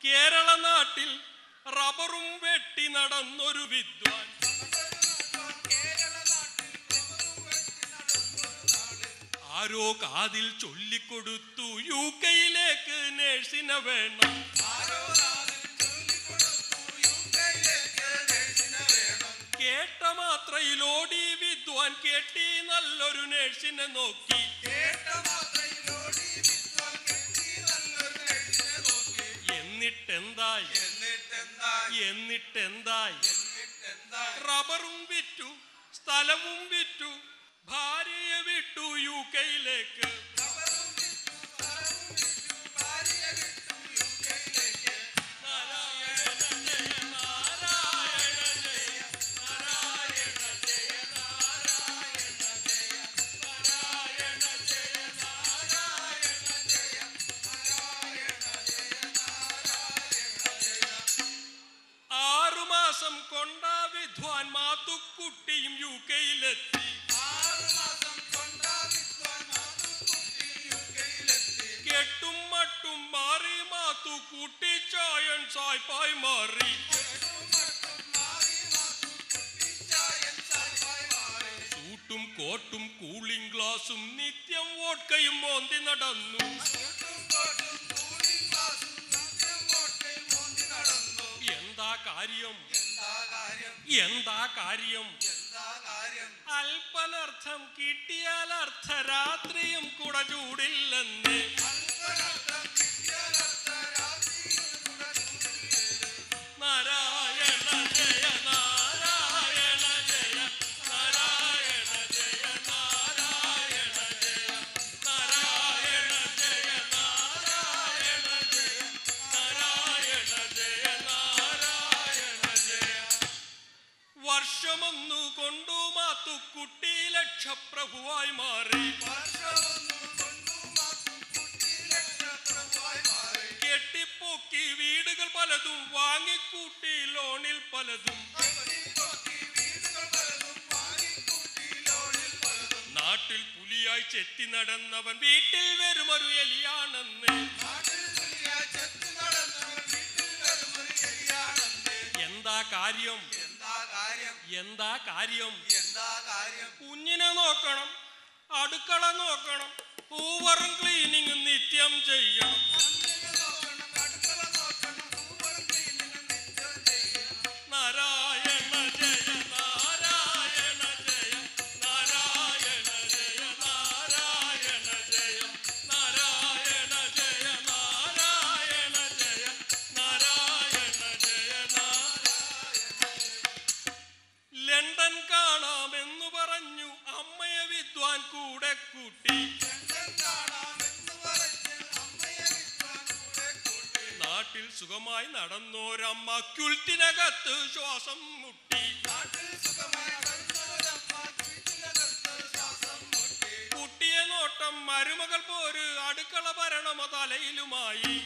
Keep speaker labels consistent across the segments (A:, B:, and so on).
A: കേരള നാട്ടിൽ റബ്ബറും വെട്ടി നടന്നൊരു വിദ്വാൻ ആരോ കാതിൽ ചൊല്ലിക്കൊടുത്തു യു കെയിലേക്ക് നേഴ്സിനെ വേണം കേട്ട മാത്രയിൽ ഓടി വിദ്വാൻ കേട്ടി നല്ലൊരു നേഴ്സിനെ നോക്കി എന്നിട്ടെന്തായി എന്നിട്ടെന്തായി റബ്ബറും വിറ്റു സ്ഥലവും വിറ്റു ഭാര്യയെ വിട്ടു യു കെയിലേക്ക് നാരായണ ജയ നാരായണ ജയ നാരായണ ജയ നാരായണ ജയ നാരായണ ജയ നാരായണ ജയ ആറുമാസം കൊണ്ട വിദ്വാൻ മാത്തുക്കുട്ടിയും യു കെയിലെത്തി കെട്ടും മട്ടും മാറി മാത്തു കുട്ടിച്ചായൻ സായ്പായി മാറി സൂട്ടും കോട്ടും കൂളിംഗ് ഗ്ലാസും നിത്യം വോട്ട്കയും മോന്തി നടന്നു എന്താ കാര്യം എന്താ കാര്യം അല്പനർത്ഥം കിട്ടിയാൽ അർദ്ധരാത്രിയും കുട ചൂടില്ലെന്ന് നാരായണ ജയ നാരായണ ജയ നാരായണ ജയ നാരായണ ജയ നാരായണ ജയ നാരായണ ജയ നാരായണ ജയ നാരായണ ജയ വർഷമൊന്നു കൊണ്ടു മാത്തുക്കുട്ടി ലക്ഷപ്രഭുവായി മാറി കെട്ടിപ്പൊക്കി വീടുകൾ പലതും വാങ്ങിക്കൂട്ടി ലോണിൽ പലതും നാട്ടിൽ പുലിയായി ചെത്തി നടന്നവൻ വീട്ടിൽ വരുമൊരു എലിയാണെന്ന് എന്താ കാര്യം എന്താ കാര്യം കുഞ്ഞിനെ നോക്കണം അടുക്കള നോക്കണം പൂവറും ക്ലീനിങ് നിത്യം ചെയ്യണം നാരായണ ജയ നാരായണ ജയ നാരായണ ജയ നാരായണ ജയ നാരായണ ജയ നാരായണ ജയ നാരായണ ജയ നാരായണ ലണ്ടൻ കാണാമെന്നു പറഞ്ഞു അമ്മയെ വിദ്വാൻ കൂടെ കൂട്ടി നാട്ടിൽ സുഖമായി നടന്നോരമ്മ ക്യുൽറ്റിനകത്ത് ശ്വാസം മുട്ടി കുട്ടിയെ നോട്ടം മരുമകൾ പോര് അടുക്കള ഭരണമ തലയിലുമായി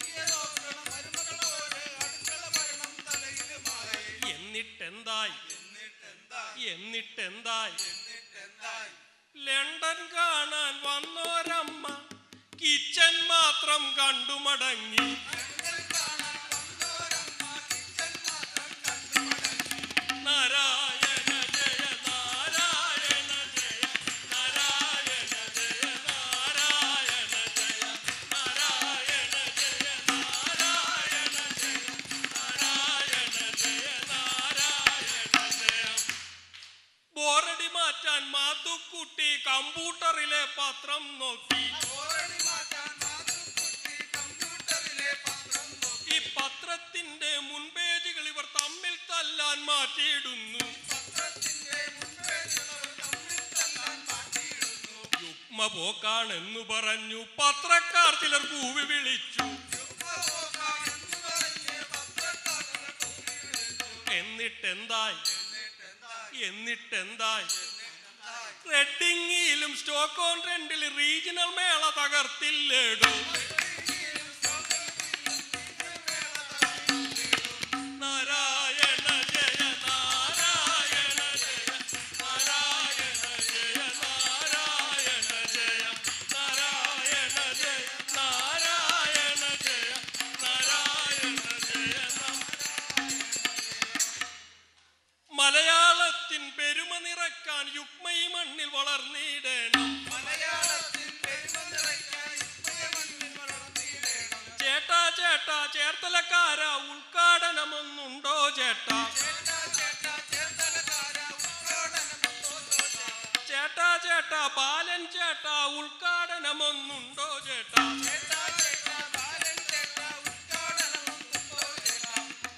A: എന്നിട്ടെന്തായി എന്നിട്ടെന്തായി ലണ്ടൻ കാണാൻ വന്നോരമ്മ കിച്ചൻ മാത്രം കണ്ടു മടങ്ങി നാരായണ ജയ നാരായണ ജയ നാരായണ ജയ നാരായണ ജയ നാരായണ ജയ നാരായണ ജയ നാരായണ ജയ നാരായണ ജയ ബോറടി മാറ്റാൻ മാത്തുക്കുട്ടി കമ്പ്യൂട്ടറിലെ പത്രം നോക്കി ഈ പത്രത്തിന്റെ മുൻപേജുകൾ ഇവർ തമ്മിൽ തല്ലാൻ മാറ്റിയിടുന്നു യുഗ്മ പോക്കാണെന്നു പറഞ്ഞു പത്രക്കാർ ചിലർ കൂവി വിളിച്ചു എന്നിട്ടെന്തായി എന്നിട്ടെന്തായി റെഡിങ്ങിലും സ്റ്റോക്ക് ഓൺ ട്രെൻഡിൽ റീജിയണൽ മേള തകർത്തില്ലേടോ നാരായണ ജയ നാരായണ ജയ നാരായണ ജയ നാരായണ ജയ നാരായണ ജയ നാരായണ ജയ നാരായണ ബാലൻ ചേട്ടാ ഉദ്ഘാടനമൊന്നുണ്ടോ ചേട്ടാ
B: ചേട്ടാ ചേട്ടാ ബാലൻ ചേട്ടാ ഉദ്ഘാടനമൊന്നുണ്ടോ ചേട്ടാ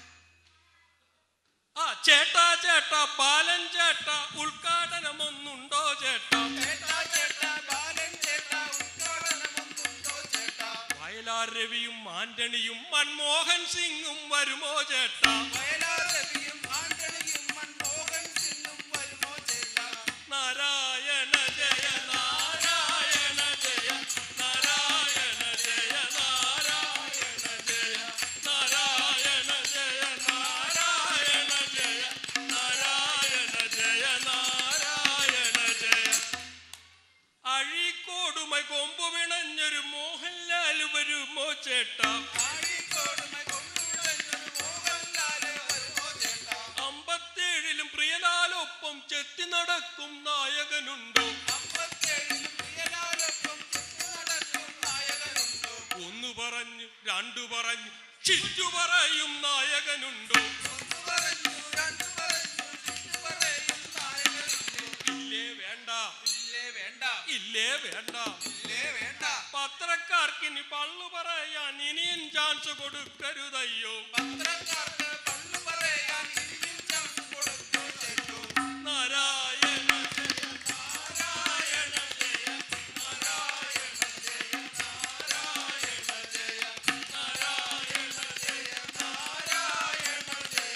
A: ആ ചേട്ടാ ചേട്ടാ ബാലൻ ചേട്ടാ ഉദ്ഘാടനമൊന്നുണ്ടോ ചേട്ടാ
B: ചേട്ടാ ചേട്ടാ ബാലൻ ചേട്ടാ ഉദ്ഘാടനമൊന്നുണ്ടോ ചേട്ടാ
A: വയലാർ രവിയും ആന്റണിയും മൻമോഹൻ സിംഗും വരുമോ ചേട്ടാ
B: വയലാർ രവിയും ആന്റണിയും മൻമോഹൻ സിംഗും വരുമോ ചേട്ടാ
A: നാരായണ ജയ നാരായണ ജയ നാരായണ ജയ നാരായണ ജയ നാരായണ ജയ നാരായണ ജയ നാരായണ ജയ നാരായണ ജയ അഴീക്കോടുമായി കൊമ്പു പിണഞ്ഞൊരു മോഹൻലാൽ വരുമോ ചേട്ടാ
B: ആഴിക്കോടുമ കൊണ്ടുവിടുന്നൊരു മോഹൻലാല് വരുമോ ചേട്ടാ
A: അമ്പത്തേഴിലും പ്രിയലാലൊപ്പം ചെത്തി നടക്കും നായകനുണ്ടോ
B: അമ്പത്തേഴിലും പ്രിയലാലൊപ്പം ചുറ്റി നടക്കും നായകനുണ്ടോ
A: ഒന്ന് പറഞ്ഞു രണ്ടു പറഞ്ഞു ചിറ്റു പറയും നായകനുണ്ടോ
B: ഒന്ന് പറഞ്ഞു രണ്ടു പറഞ്ഞു ചുറ്റു പറയും നായകനുണ്ടോ
A: ഇല്ലേ വേണ്ട
B: ഇല്ലേ വേണ്ട
A: ഇല്ലേ വേണ്ട
B: ഇല്ലേ വേണ്ട
A: പത്രക്കാർക്കിനി പള്ളു പറയാൻ ഇനിയും ചാൻസ് കൊടുക്കരുതയ്യോ
B: പത്രക്കാർക്ക് പള്ളു പറയാൻ ഇനിയും ചാൻസ് കൊടുത്തു ചേട്ടു
A: നാരായണ ജയ നാരായണ ജയ നാരായണ ജയ നാരായണ ജയ നാരായണ ജയ നാരായണ ജയ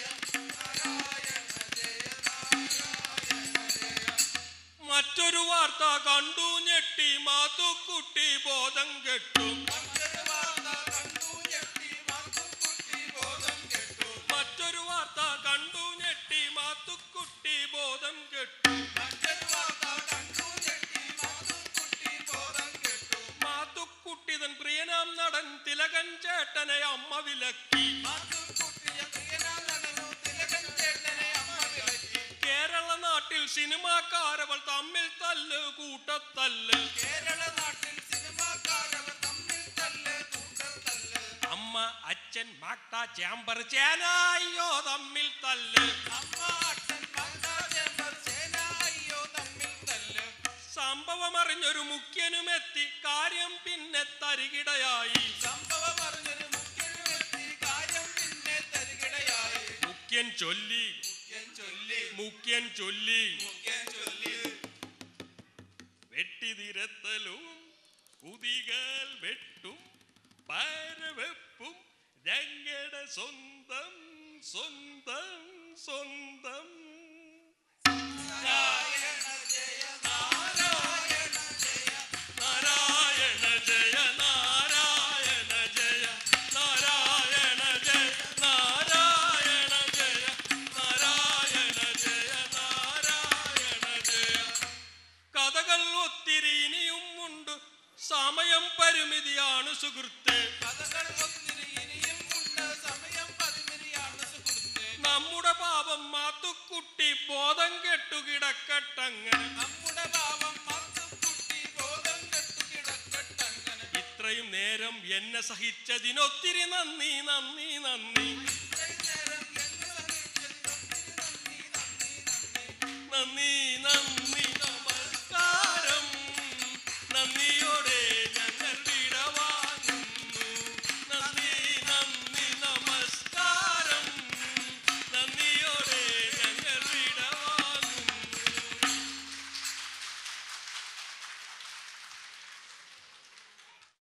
A: മറ്റൊരു വാർത്ത കണ്ടു ഞെട്ടി മാത്തുക്കുട്ടി ബോധം കെട്ടും
B: മറ്റൊരു വാർത്ത കണ്ടു ഞെട്ടി മാത്തുക്കുട്ടി ബോധം കെട്ടു
A: മറ്റൊരു വാർത്ത കണ്ടു ഞെട്ടി മാത്തുക്കുട്ടി ബോധം കെട്ടും
B: മറ്റൊരു വാർത്ത കണ്ടു ഞെട്ടി മാത്തുക്കുട്ടി ബോധം കെട്ടു
A: മാത്തുക്കുട്ടി തൻ പ്രിയനാം നടൻ തിലകൻ ചേട്ടനെ അമ്മ വിലക്കി
B: മാത്തുക്കുട്ടിയ പ്രിയനാം നടനു തിലകൻ ചേട്ടനെ അമ്മ വിലക്കി
A: കേരള നാട്ടിൽ സിനിമാക്കാരവൾ തമ്മിൽ തല്ല് കൂട്ടത്തല്ല്
B: കേരള നാട്ടിൽ സിനിമാക്കാരവർ തമ്മിൽ തല്ല് കൂട്ടത്തല്ല്
A: അമ്മ അച്ഛൻ മാക്ട ചേമ്പർ ചേനായോ തമ്മിൽ തല്ല്
B: അമ്മ അച്ഛൻ മക്ക ചേമ്പർ ചേന അയ്യോ തമ്മിൽ തല്ല്
A: സംഭവം അറിഞ്ഞൊരു മുഖ്യനുമെത്തി കാര്യം പിന്നെ തരികിടയായി
B: സംഭവം അറിഞ്ഞൊരു മുഖ്യനുമെത്തി കാര്യം പിന്നെ തരികിടയായി
A: മുഖ്യൻ ചൊല്ലി
B: മുഖ്യൻ ചൊല്ലി
A: മുഖ്യൻ ചൊല്ലി
B: മുഖ്യൻ ചൊല്ലി
A: വെട്ടിതിരത്തലും കുതികാൽ വെട്ടും പാരവെപ്പും ഞങ്ങളുടെ സ്വന്തം സ്വന്തം സ്വന്തം
B: നാരായണ ജയ നാരായണ ജയ
A: നാരായണ ജയ നാരായണ ജയ നാരായണ ജയ നാരായണ ജയ നാരായണ ജയ നാരായണ ജയ കഥകൾ ഒത്തിരി ഇനിയും ഉണ്ട് സമയം പരിമിതിയാണ് സുഹൃത്തെ
B: കഥകൾ ഒത്തിരി ഇനിയും ഉണ്ട് സമയം പതിമിരിയാണ് സുഹൃത്തെ
A: നമ്മുടെ പാപം മാത്തുക്കുട്ടി ബോധം കെട്ടു കിടക്കട്ടങ്ങനെ
B: നമ്മുടെ ഭാവം മത്തുക്കുട്ടി ബോധം കെട്ടു കിടക്കട്ടങ്ങനെ
A: ഇത്രയും നേരം എന്നെ സഹിച്ചതിനൊത്തിരി നന്ദി നന്ദി നന്ദി